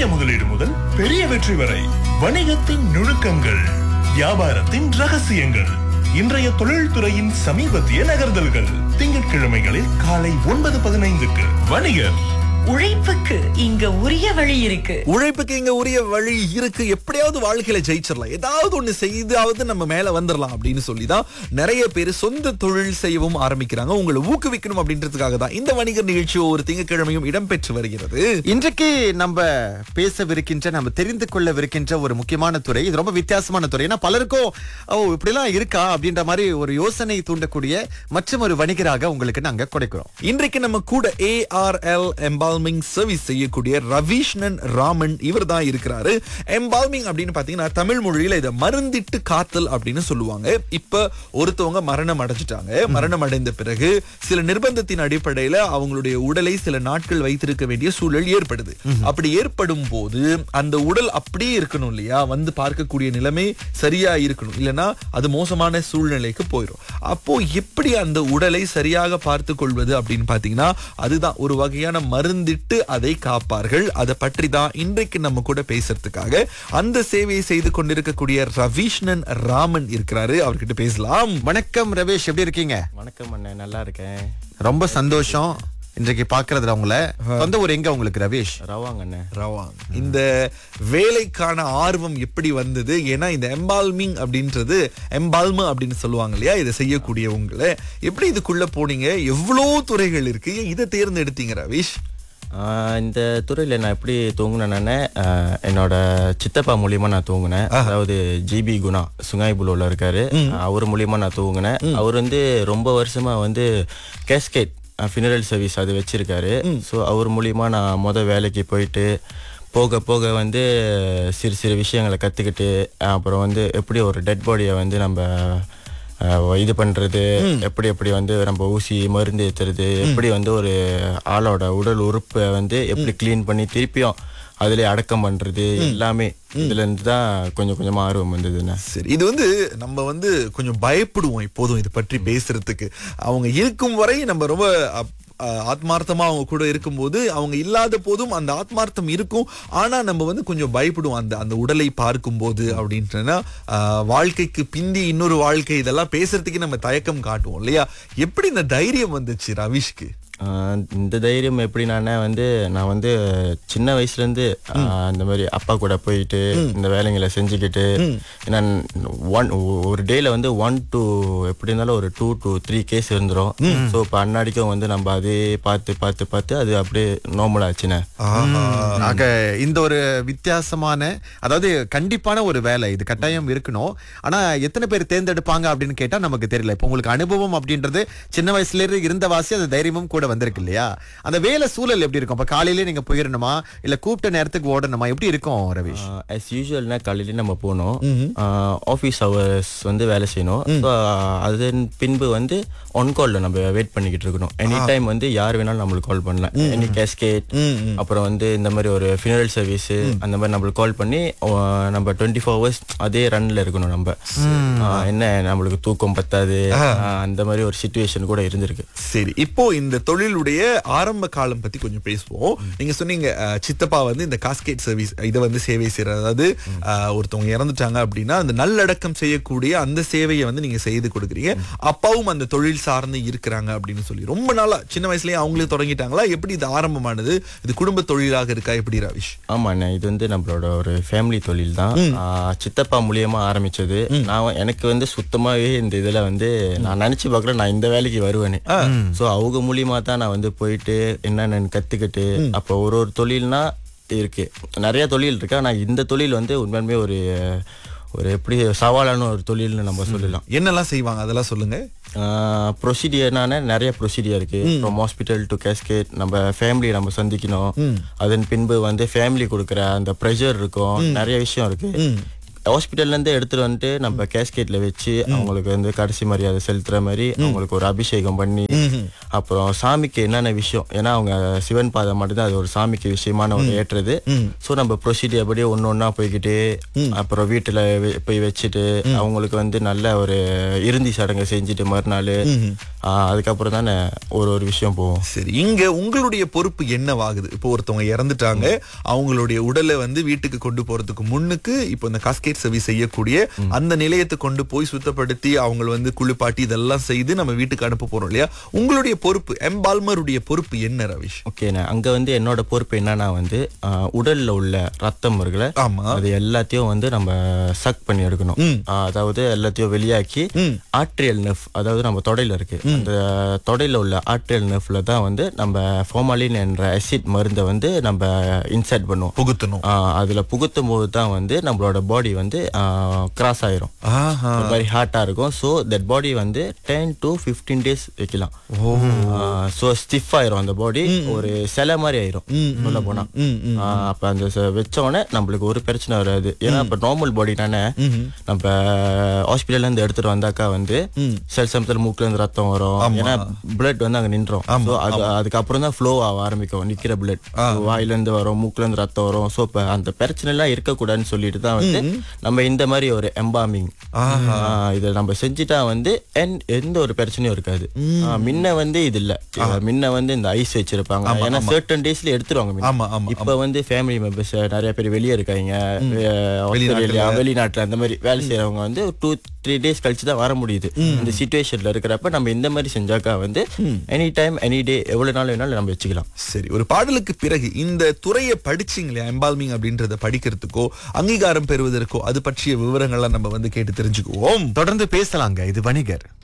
சிறிய முதலீடு முதல் பெரிய வெற்றி வரை வணிகத்தின் நுணுக்கங்கள் வியாபாரத்தின் ரகசியங்கள் இன்றைய தொழில்துறையின் சமீபத்திய நகர்தல்கள் திங்கட்கிழமைகளில் காலை ஒன்பது பதினைந்துக்கு வணிகர் உழைப்புக்கு இங்க உரிய வழி இருக்கு உழைப்புக்கு இங்க உரிய வழி இருக்கு எப்படியாவது வாழ்க்கையில ஜெயிச்சிடலாம் ஏதாவது ஒண்ணு செய்தாவது நம்ம மேல வந்துடலாம் அப்படின்னு சொல்லி தான் நிறைய பேர் சொந்த தொழில் செய்யவும் ஆரம்பிக்கிறாங்க உங்களை ஊக்குவிக்கணும் அப்படின்றதுக்காக தான் இந்த வணிகர் நிகழ்ச்சி ஒரு திங்கட்கிழமையும் இடம்பெற்று வருகிறது இன்றைக்கு நம்ம பேசவிருக்கின்ற நம்ம தெரிந்து கொள்ளவிருக்கின்ற ஒரு முக்கியமான துறை இது ரொம்ப வித்தியாசமான துறை ஏன்னா பலருக்கும் ஓ இப்படிலாம் இருக்கா அப்படின்ற மாதிரி ஒரு யோசனை தூண்டக்கூடிய மற்றும் ஒரு வணிகராக உங்களுக்கு நாங்க கொடுக்கிறோம் இன்றைக்கு நம்ம கூட ஏஆர்எல் எம்பால்மிங் சர்வீஸ் செய்யக்கூடிய ரவிஷ்ணன் ராமன் இவர் தான் இருக்கிறாரு எம்பால்மிங் அப்படின்னு பாத்தீங்கன்னா தமிழ் மொழியில இதை மருந்திட்டு காத்தல் அப்படின்னு சொல்லுவாங்க இப்ப ஒருத்தவங்க மரணம் அடைஞ்சிட்டாங்க மரணம் அடைந்த பிறகு சில நிர்பந்தத்தின் அடிப்படையில அவங்களுடைய உடலை சில நாட்கள் வைத்திருக்க வேண்டிய சூழல் ஏற்படுது அப்படி ஏற்படும் போது அந்த உடல் அப்படியே இருக்கணும் இல்லையா வந்து பார்க்கக்கூடிய நிலைமை சரியா இருக்கணும் இல்லைன்னா அது மோசமான சூழ்நிலைக்கு போயிடும் அப்போ எப்படி அந்த உடலை சரியாக பார்த்து கொள்வது அப்படின்னு பாத்தீங்கன்னா அதுதான் ஒரு வகையான மருந்திட்டு அதை காப்பார்கள் அதை பற்றி தான் இன்றைக்கு நம்ம கூட பேசுறதுக்காக அந்த சேவையை செய்து கொண்டிருக்கக்கூடிய ரவிஷ்ணன் ராமன் இருக்கிறாரு அவர்கிட்ட பேசலாம் வணக்கம் ரவேஷ் எப்படி இருக்கீங்க வணக்கம் அண்ணே நல்லா இருக்கேன் ரொம்ப சந்தோஷம் இன்றைக்கு பாக்குறதுல உங்களை சொந்த ஊர் எங்க உங்களுக்கு ரவேஷ் ரவாங்க அண்ணே ரவாங் இந்த வேலைக்கான ஆர்வம் எப்படி வந்தது ஏன்னா இந்த எம்பால்மிங் அப்படின்றது எம்பால்மு அப்படின்னு சொல்லுவாங்க இல்லையா இதை செய்யக்கூடியவங்களை எப்படி இதுக்குள்ள போனீங்க எவ்வளோ துறைகள் இருக்கு ஏன் இதை தேர்ந்தெடுத்தீங்க ரவிஷ் ஆஹ் இந்த துறையில் நான் எப்படி தூங்கினேன்னே என்னோட சித்தப்பா மூலியமா நான் தூங்கினேன் அதாவது ஜிபி குணா சுங்காய்புலூர்ல இருக்காரு அவர் மூலியமா நான் தூங்கினேன் அவர் வந்து ரொம்ப வருஷமா வந்து கேஸ்கேட் ஃபினரல் சர்வீஸ் அது வச்சிருக்காரு ஸோ அவர் மூலியமா நான் மொதல் வேலைக்கு போயிட்டு போக போக வந்து சிறு சிறு விஷயங்களை கற்றுக்கிட்டு அப்புறம் வந்து எப்படி ஒரு டெட் பாடியை வந்து நம்ம அஹ், இது பண்றது எப்படி எப்படி வந்து நம்ம ஊசி மருந்து ஏத்துறது எப்படி வந்து ஒரு ஆளோட உடல் உறுப்பை வந்து எப்படி க்ளீன் பண்ணி திருப்பியும் அதுல அடக்கம் பண்றது எல்லாமே இதுல இருந்து தான் கொஞ்சம் கொஞ்சமா ஆர்வம் வந்ததுண்ணே சரி இது வந்து நம்ம வந்து கொஞ்சம் பயப்படுவோம் இப்போதும் இது பற்றி பேசுறதுக்கு அவங்க இருக்கும் வரை நம்ம ரொம்ப அப்- அஹ் ஆத்மார்த்தமா அவங்க கூட இருக்கும்போது அவங்க இல்லாத போதும் அந்த ஆத்மார்த்தம் இருக்கும் ஆனா நம்ம வந்து கொஞ்சம் பயப்படுவோம் அந்த அந்த உடலை பார்க்கும்போது அப்படின்றனா அஹ், வாழ்க்கைக்கு பிந்தி இன்னொரு வாழ்க்கை இதெல்லாம் பேசுறதுக்கு நம்ம தயக்கம் காட்டுவோம் இல்லையா எப்படி இந்த தைரியம் வந்துச்சு ரவிஷ்க்கு ஆஹ் இந்த தைரியம் எப்படின்னா வந்து நான் வந்து சின்ன வயசுல இருந்து ஆஹ் இந்த மாதிரி அப்பா கூட போயிட்டு இந்த வேலைங்களை செஞ்சுக்கிட்டு ஏன்னா ஒன் ஒரு டேல வந்து ஒன் டு எப்படி இருந்தாலும் ஒரு டூ டு த்ரீ கேஸ் இருந்துரும் ஸோ இப்போ அன்னாடிக்கும் வந்து நம்ம அதே பார்த்து பார்த்து பார்த்து அது அப்படியே நார்மல் ஆச்சுண்ணே ஆக இந்த ஒரு வித்தியாசமான அதாவது கண்டிப்பான ஒரு வேலை இது கட்டாயம் இருக்கணும் ஆனா எத்தனை பேர் தேர்ந்தெடுப்பாங்க அப்படின்னு கேட்டா நமக்கு தெரியல இப்போ உங்களுக்கு அனுபவம் அப்படின்றது சின்ன வயசுல இருந்து இருந்த வாசி அந்த தைரியமும் கூட வந்திருக்கு இல்லையா அந்த வேலை சூழல் எப்படி இருக்கும் அப்ப காலையிலே நீங்க போயிடணுமா இல்ல கூப்பிட்ட நேரத்துக்கு ஓடணுமா எப்படி இருக்கும் ரவிஷ் ஆஸ் யூஸ்வல்னா காலையில நம்ம போகணும் ஆஃபீஸ் ஹவர்ஸ் வந்து வேலை செய்யணும் ஸோ அதன் பின்பு வந்து ஒன் கால்ல நம்ம வெயிட் பண்ணிக்கிட்டு இருக்கணும் எனி டைம் வந்து யார் வேணாலும் நம்மளுக்கு கால் பண்ணலாம் எனி கேஸ்கேட் அப்புறம் வந்து இந்த மாதிரி ஒரு ஃபினரல் சர்வீஸ் அந்த மாதிரி நம்மளுக்கு கால் பண்ணி அஹ், நம்ம டுவெண்ட்டி ஃபோர் ஹவர்ஸ் அதே ரன்ல இருக்கணும் நம்ம ஆஹ், என்ன நம்மளுக்கு தூக்கம் பத்தாது ஆஹ், அந்த மாதிரி ஒரு சுச்சுவேஷன் கூட இருந்திருக்கு சரி இப்போ இந்த தொழிலுடைய ஆரம்ப காலம் பத்தி கொஞ்சம் பேசுவோம் நீங்க சொன்னீங்க அஹ், சித்தப்பா வந்து இந்த காஸ்கேட் சர்வீஸ் இதை வந்து சேவை செய்யறது அதாவது அஹ், ஒருத்தவங்க இறந்துட்டாங்க அப்படின்னா அந்த நல்லடக்கம் செய்யக்கூடிய அந்த சேவையை வந்து நீங்க செய்து கொடுக்குறீங்க அப்பாவும் அந்த தொழில் சார்ந்து இருக்கிறாங்க அப்படின்னு சொல்லி ரொம்ப நாளா சின்ன வயசுலயே அவங்களே தொடங்கிட்டாங்களா எப்படி இது ஆரம்பமானது இது குடும்ப தொழிலாக இருக்கா எப்படி ரவிஷ் ஆமாண்ணே இது வந்து நம்மளோட ஒரு ஃபேமிலி தொழில் தான் ஆஹ் சித்தப்பா மூலியமா ஆரம்பிச்சது நான் எனக்கு வந்து சுத்தமாவே இந்த இதுல வந்து நான் நினைச்சு பார்க்கறேன் நான் இந்த வேலைக்கு வருவேன்னு சோ அவங்க மூலியமா தான் நான் வந்து போயிட்டு என்னென்னு கத்துக்கிட்டு அப்போ ஒரு ஒரு தொழில்னா இருக்கு நிறைய தொழில் இருக்கு ஆனா இந்த தொழில் வந்து உண்மையுமே ஒரு ஒரு எப்படி சவாலான ஒரு தொழில்னு நம்ம சொல்லலாம் என்னெல்லாம் செய்வாங்க அதெல்லாம் சொல்லுங்க ப்ரொசீடியர்னான நிறைய ப்ரொசீடியர் இருக்கு ஃப்ரம் ஹாஸ்பிட்டல் டு கேஸ்கேட் நம்ம ஃபேமிலி நம்ம சந்திக்கணும் அதன் பின்பு வந்து ஃபேமிலி கொடுக்குற அந்த ப்ரெஷர் இருக்கும் நிறைய விஷயம் இருக்கு ஹாஸ்பிட்டல்ல இருந்து எடுத்துட்டு வந்துட்டு நம்ம கேஸ்கேட்ல வச்சு அவங்களுக்கு வந்து கடைசி மரியாதை செலுத்துற மாதிரி அவங்களுக்கு ஒரு அபிஷேகம் பண்ணி அப்புறம் சாமிக்கு என்னென்ன விஷயம் ஏன்னா அவங்க சிவன் பாதம் மட்டும்தான் அது ஒரு சாமிக்கு விஷயமான ஒரு ஏற்றுறது ஸோ நம்ம ப்ரொசீடியர் படி ஒன்று ஒன்றா போய்கிட்டு அப்புறம் வீட்டில் போய் வச்சுட்டு அவங்களுக்கு வந்து நல்ல ஒரு இறுதி சடங்கை செஞ்சுட்டு மறுநாள் ஆஹ் அதுக்கப்புறம் தானே ஒரு ஒரு விஷயம் போவோம் சரி இங்க உங்களுடைய பொறுப்பு என்னவாகுது இப்போ ஒருத்தவங்க இறந்துட்டாங்க அவங்களுடைய உடலை வந்து வீட்டுக்கு கொண்டு போறதுக்கு முன்னுக்கு இப்போ இந்த காஸ்கேட் சர்வீஸ் செய்யக்கூடிய அந்த நிலையத்தை கொண்டு போய் சுத்தப்படுத்தி அவங்க வந்து குளிப்பாட்டி இதெல்லாம் செய்து நம்ம வீட்டுக்கு அனுப்ப போறோம் இல்லையா உங்களுடைய பொறுப்பு எம்பால்மருடைய பொறுப்பு என்ன ரவிஷ் ஓகேண்ணே அங்க வந்து என்னோட பொறுப்பு என்னன்னா வந்து ஆஹ் உடல்ல உள்ள ரத்தம் இருக்குல்ல ஆமா. அது எல்லாத்தையும் வந்து நம்ம சக் பண்ணி எடுக்கணும் ஆஹ் அதாவது எல்லாத்தையும் வெளியாக்கி ஆர்ட்ரியல் நெஃப் அதாவது நம்ம தொடையில இருக்கு அந்த தொடையில உள்ள ஆர்ட்ரியல் நெஃப்ல தான் வந்து நம்ம ஃபார்மாலின் என்ற அசிட் மருந்தை வந்து நம்ம இன்சர்ட் பண்ணுவோம் புகுத்தணும் ஆஹ் அதுல புகுத்தும் போது தான் வந்து நம்மளோட பாடி வந்து கிராஸ் ஆயிரும் ஆஹா ஒரு மாதிரி ஹார்ட்டா இருக்கும் ஸோ தட் பாடி வந்து டென் டு ஃபிஃப்டீன் டேஸ் வைக்கலாம் ஸோ ஸ்டிஃப் ஆயிரும் அந்த பாடி ஒரு சிலை மாதிரி ஆயிரும் சொல்ல போனா ஆஹ் அப்ப அந்த ச- வச்ச உடனே நம்மளுக்கு ஒரு பிரச்சனை வராது ஏன்னா இப்ப நார்மல் பாடி தானே நம்ம ஹாஸ்பிட்டல்ல இருந்து எடுத்துட்டு வந்தாக்கா வந்து சில சமயத்துல மூக்குல இருந்து ரத்தம் வரும் ஏன்னா பிளட் வந்து அங்க நின்றோம் ஸோ அது அதுக்கப்புறம் தான் ஃப்ளோ ஆக ஆரம்பிக்கும் நிக்கிற பிளட் வாயில இருந்து வரும் மூக்குல இருந்து ரத்தம் வரும் ஸோ இப்ப அந்த பிரச்சனை எல்லாம் இருக்கக்கூடாதுன்னு சொல்லிட்டு தான் வந்து நம்ம இந்த மாதிரி ஒரு எம்பாமிங் இதை நம்ம செஞ்சுட்டா வந்து என்- எந்த ஒரு பிரச்சனையும் இருக்காது ஆஹ் முன்ன வந்து இது இல்ல முன்ன வந்து இந்த ஐஸ் வச்சிருப்பாங்க ஏன்னா சர்டன் டேஸ்ல எடுத்துருவாங்க முன்ன. ஆமா, ஆமா, இப்ப வந்து ஃபேமிலி மெம்பர்ஸ் நிறைய பேர் வெளியே இருக்காங்க அஹ் ஆஸ்திரேலியா வெளிநாட்டுல அந்த மாதிரி வேலை செய்யறவங்க வந்து டூ த்ரீ டேஸ் கழிச்சு தான் வர முடியுது இந்த சுச்சுவேஷன்ல இருக்கிறப்ப நம்ம இந்த மாதிரி செஞ்சாக்கா வந்து எனி டைம் எனி டே எவ்வளவு நாள் வேணாலும் நம்ம வச்சுக்கலாம் சரி ஒரு பாடலுக்கு பிறகு இந்த துறையை படிச்சீங்க இல்லையா எம்பால்மிங் அப்படின்றத படிக்கிறதுக்கோ அங்கீகாரம் பெறுவதற்கோ அது பற்றிய விவரங்களை நம்ம வந்து கேட்டு தெரிஞ்சுக்குவோம் தொடர்ந்து பேசலாங்க இது வணிகர்